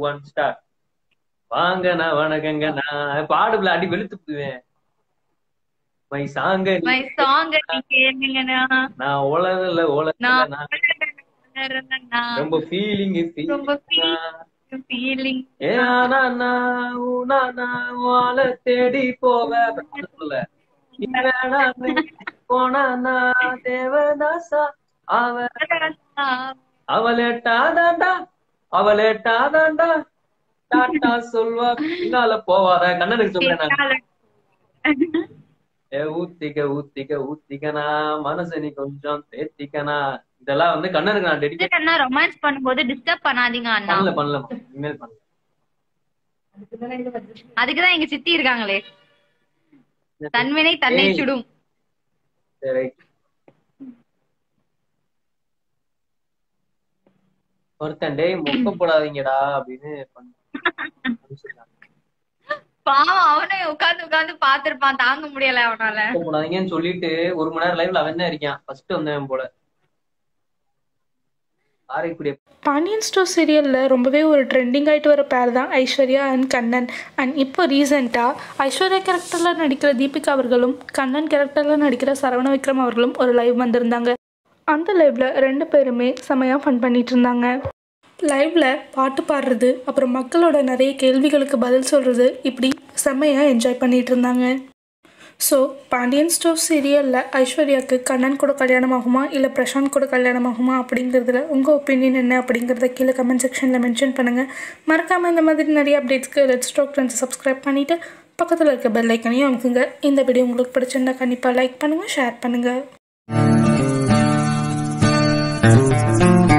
One star வாங்கண்ணா வணக்கங்க நான் பாடுல அடி வெளுத்து போடுவேன் மை சாங்க மை சாங் நீ கேளுங்கண்ணா நான் உலகல உலகல நான் நான் உணர்றேன்னா. ரொம்ப ஃபீலிங் ரொம்ப ஃபீலிங் ஏ ஆனா நான் ஊனா நான் வாழ தேடி போவேன் சொல்ல போனா நான் தேவதாசா அவ அவளேட்டாதாண்டா அவளேட்டாதாண்டா டாட்டா சொல்வா பின்னால போவாத கண்ணனுக்கு சொல்றேன் நான் ஏ ஊத்திக்க ஊத்திக்க ஊத்திக்கனா மனசு நீ கொஞ்சம் தேத்திக்கனா இதெல்லாம் வந்து கண்ணனுக்கு நான் டெடிகேட் அண்ணா ரொமான்ஸ் பண்ணும்போது டிஸ்டர்ப் பண்ணாதீங்க அண்ணா பண்ணல பண்ணல இனிமேல் பண்ணல அதுக்குதான் எங்க சித்தி இருக்காங்களே தன்வினை தன்னை ஏய். சுடும் சரி right. ஒருத்தன் டேய் மொக்க போடாதீங்கடா அப்படின்னு பண்ண- சொன்னான். பாவம் அவனே உட்கார்ந்து உட்கார்ந்து பாத்திருப்பான் தாங்க முடியல அவனால மொக்க போடாதீங்கன்னு சொல்லிட்டு ஒரு மணி நேரம் லைவ்ல அவன் தான் இருக்கான் ஃபர்ஸ்ட் வந்தவன் போல காரைக்குடி பாண்டியன் ஸ்டோர் சீரியலில் ரொம்பவே ஒரு ட்ரெண்டிங் ஆகிட்டு வர பேர் தான் ஐஸ்வர்யா அண்ட் கண்ணன் அண்ட் இப்போ ரீசெண்டாக ஐஸ்வர்யா கேரக்டரில் நடிக்கிற தீபிகா அவர்களும் கண்ணன் கேரக்டரில் நடிக்கிற சரவண விக்ரம் அவர்களும் ஒரு லைவ் வந்திருந்தாங்க அந்த லைவில் ரெண்டு பேருமே செமையாக ஃபன் பண்ணிட்டு இருந்தாங்க லைவில் பாட்டு பாடுறது அப்புறம் மக்களோட நிறைய கேள்விகளுக்கு பதில் சொல்கிறது இப்படி செம்மையாக என்ஜாய் பண்ணிட்டு இருந்தாங்க ஸோ பாண்டியன் ஸ்டோர் சீரியலில் ஐஸ்வர்யாவுக்கு கண்ணன் கூட கல்யாணம் ஆகுமா இல்லை பிரசாந்த் கூட கல்யாணம் ஆகுமா அப்படிங்கிறதுல உங்கள் ஒப்பீனியன் என்ன அப்படிங்கிறத கீழே கமெண்ட் செக்ஷனில் மென்ஷன் பண்ணுங்கள் மறக்காமல் இந்த மாதிரி நிறைய அப்டேட்ஸ்க்கு லெட் ஸ்டாக் ஃப்ரெண்ட்ஸ் சப்ஸ்கிரைப் பண்ணிவிட்டு பக்கத்தில் இருக்க பெல் ஐக்கனையும் அமுக்குங்க இந்த வீடியோ உங்களுக்கு பிடிச்சிருந்தா கண்டிப்பாக லைக் பண்ணுங்கள் ஷேர் பண்ணுங்கள்